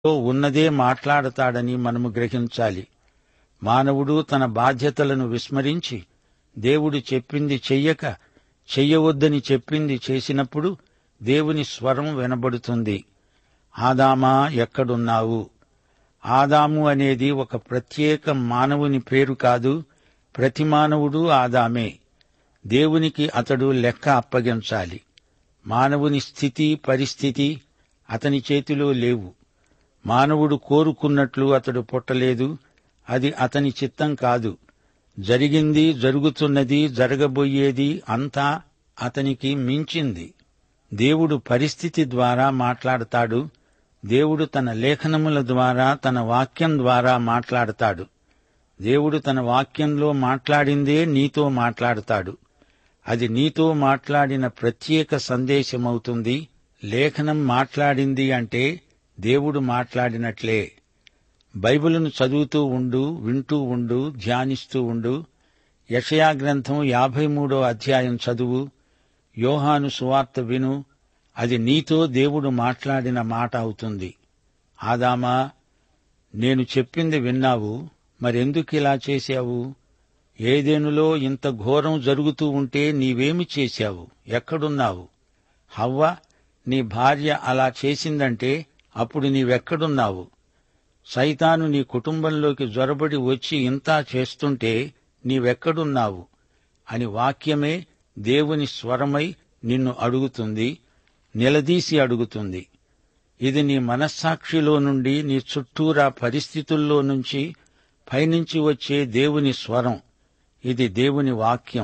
ఉన్నదే మాట్లాడతాడని మనము గ్రహించాలి మానవుడు తన బాధ్యతలను విస్మరించి దేవుడు చెప్పింది చెయ్యక చెయ్యవద్దని చెప్పింది చేసినప్పుడు దేవుని స్వరం వినబడుతుంది ఆదామా ఎక్కడున్నావు ఆదాము అనేది ఒక ప్రత్యేక మానవుని పేరు కాదు ప్రతి మానవుడు ఆదామే దేవునికి అతడు లెక్క అప్పగించాలి మానవుని స్థితి పరిస్థితి అతని చేతిలో లేవు మానవుడు కోరుకున్నట్లు అతడు పుట్టలేదు అది అతని చిత్తం కాదు జరిగింది జరుగుతున్నది జరగబోయేది అంతా అతనికి మించింది దేవుడు పరిస్థితి ద్వారా మాట్లాడతాడు దేవుడు తన లేఖనముల ద్వారా తన వాక్యం ద్వారా మాట్లాడతాడు దేవుడు తన వాక్యంలో మాట్లాడిందే నీతో మాట్లాడతాడు అది నీతో మాట్లాడిన ప్రత్యేక సందేశమవుతుంది లేఖనం మాట్లాడింది అంటే దేవుడు మాట్లాడినట్లే బైబిలును చదువుతూ ఉండు వింటూ ఉండు ధ్యానిస్తూ ఉండు యషయా గ్రంథం యాభై మూడో అధ్యాయం చదువు యోహాను సువార్త విను అది నీతో దేవుడు మాట్లాడిన మాట అవుతుంది ఆదామా నేను చెప్పింది విన్నావు మరెందుకిలా చేశావు ఏదేనులో ఇంత ఘోరం జరుగుతూ ఉంటే నీవేమి చేశావు ఎక్కడున్నావు హవ్వ నీ భార్య అలా చేసిందంటే అప్పుడు నీవెక్కడున్నావు సైతాను నీ కుటుంబంలోకి జొరబడి వచ్చి ఇంతా చేస్తుంటే నీవెక్కడున్నావు అని వాక్యమే దేవుని స్వరమై నిన్ను అడుగుతుంది నిలదీసి అడుగుతుంది ఇది నీ మనస్సాక్షిలో నుండి నీ చుట్టూరా పరిస్థితుల్లో నుంచి పైనుంచి వచ్చే దేవుని స్వరం ఇది దేవుని వాక్యం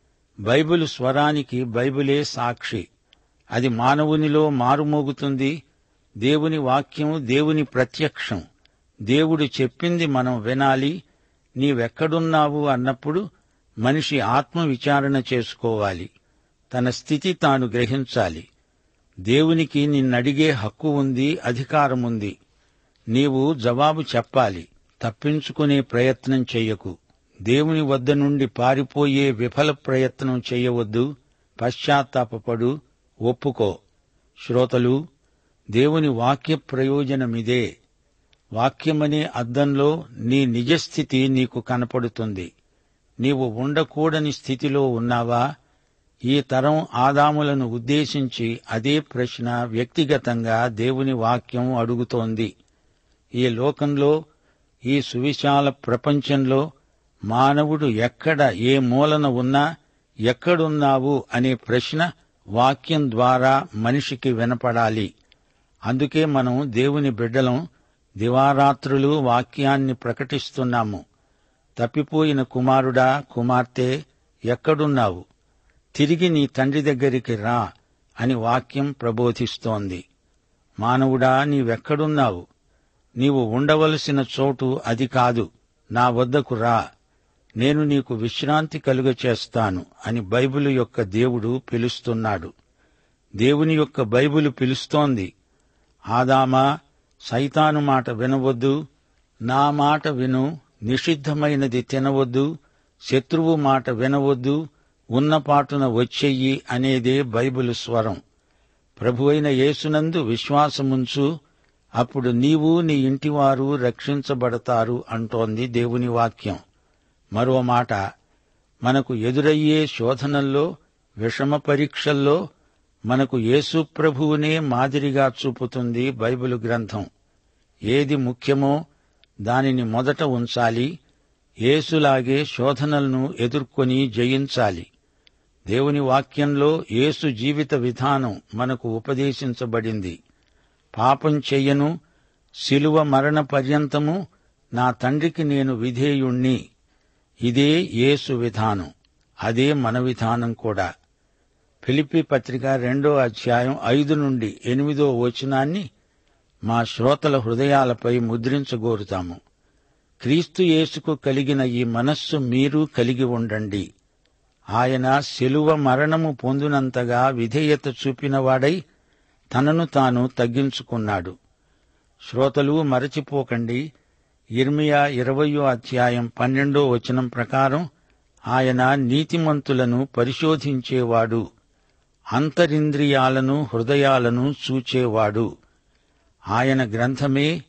బైబిల్ స్వరానికి బైబిలే సాక్షి అది మానవునిలో మారుమోగుతుంది దేవుని వాక్యం దేవుని ప్రత్యక్షం దేవుడు చెప్పింది మనం వినాలి నీవెక్కడున్నావు అన్నప్పుడు మనిషి ఆత్మ విచారణ చేసుకోవాలి తన స్థితి తాను గ్రహించాలి దేవునికి నిన్నడిగే హక్కు ఉంది అధికారముంది నీవు జవాబు చెప్పాలి తప్పించుకునే ప్రయత్నం చెయ్యకు దేవుని వద్ద నుండి పారిపోయే విఫల ప్రయత్నం చెయ్యవద్దు పశ్చాత్తాపపడు ఒప్పుకో శ్రోతలు దేవుని వాక్య ప్రయోజనమిదే వాక్యమనే అద్దంలో నీ నిజస్థితి నీకు కనపడుతుంది నీవు ఉండకూడని స్థితిలో ఉన్నావా ఈ తరం ఆదాములను ఉద్దేశించి అదే ప్రశ్న వ్యక్తిగతంగా దేవుని వాక్యం అడుగుతోంది ఈ లోకంలో ఈ సువిశాల ప్రపంచంలో మానవుడు ఎక్కడ ఏ మూలన ఉన్నా ఎక్కడున్నావు అనే ప్రశ్న వాక్యం ద్వారా మనిషికి వినపడాలి అందుకే మనం దేవుని బిడ్డలం దివారాత్రులు వాక్యాన్ని ప్రకటిస్తున్నాము తప్పిపోయిన కుమారుడా కుమార్తె ఎక్కడున్నావు తిరిగి నీ తండ్రి దగ్గరికి రా అని వాక్యం ప్రబోధిస్తోంది మానవుడా నీవెక్కడున్నావు నీవు ఉండవలసిన చోటు అది కాదు నా వద్దకు రా నేను నీకు విశ్రాంతి కలుగ చేస్తాను అని బైబిలు యొక్క దేవుడు పిలుస్తున్నాడు దేవుని యొక్క బైబిలు పిలుస్తోంది ఆదామా సైతాను మాట వినవద్దు నా మాట విను నిషిద్ధమైనది తినవద్దు శత్రువు మాట వినవద్దు ఉన్నపాటున వచ్చెయ్యి అనేదే బైబిలు స్వరం ప్రభువైన యేసునందు విశ్వాసముంచు అప్పుడు నీవు నీ ఇంటివారు రక్షించబడతారు అంటోంది దేవుని వాక్యం మరో మాట మనకు ఎదురయ్యే శోధనల్లో విషమ పరీక్షల్లో మనకు యేసు ప్రభువునే మాదిరిగా చూపుతుంది బైబిలు గ్రంథం ఏది ముఖ్యమో దానిని మొదట ఉంచాలి యేసులాగే శోధనలను ఎదుర్కొని జయించాలి దేవుని వాక్యంలో యేసు జీవిత విధానం మనకు ఉపదేశించబడింది పాపం చెయ్యను శిలువ మరణ పర్యంతము నా తండ్రికి నేను విధేయుణ్ణి ఇదే యేసు విధానం అదే మన విధానం కూడా ఫిలిపి పత్రిక రెండో అధ్యాయం ఐదు నుండి ఎనిమిదో వచనాన్ని మా శ్రోతల హృదయాలపై ముద్రించగోరుతాము క్రీస్తు యేసుకు కలిగిన ఈ మనస్సు మీరు కలిగి ఉండండి ఆయన శిలువ మరణము పొందినంతగా విధేయత చూపినవాడై తనను తాను తగ్గించుకున్నాడు శ్రోతలు మరచిపోకండి ఇర్మియా ఇరవయో అధ్యాయం పన్నెండో వచనం ప్రకారం ఆయన నీతిమంతులను పరిశోధించేవాడు అంతరింద్రియాలను హృదయాలను చూచేవాడు ఆయన గ్రంథమే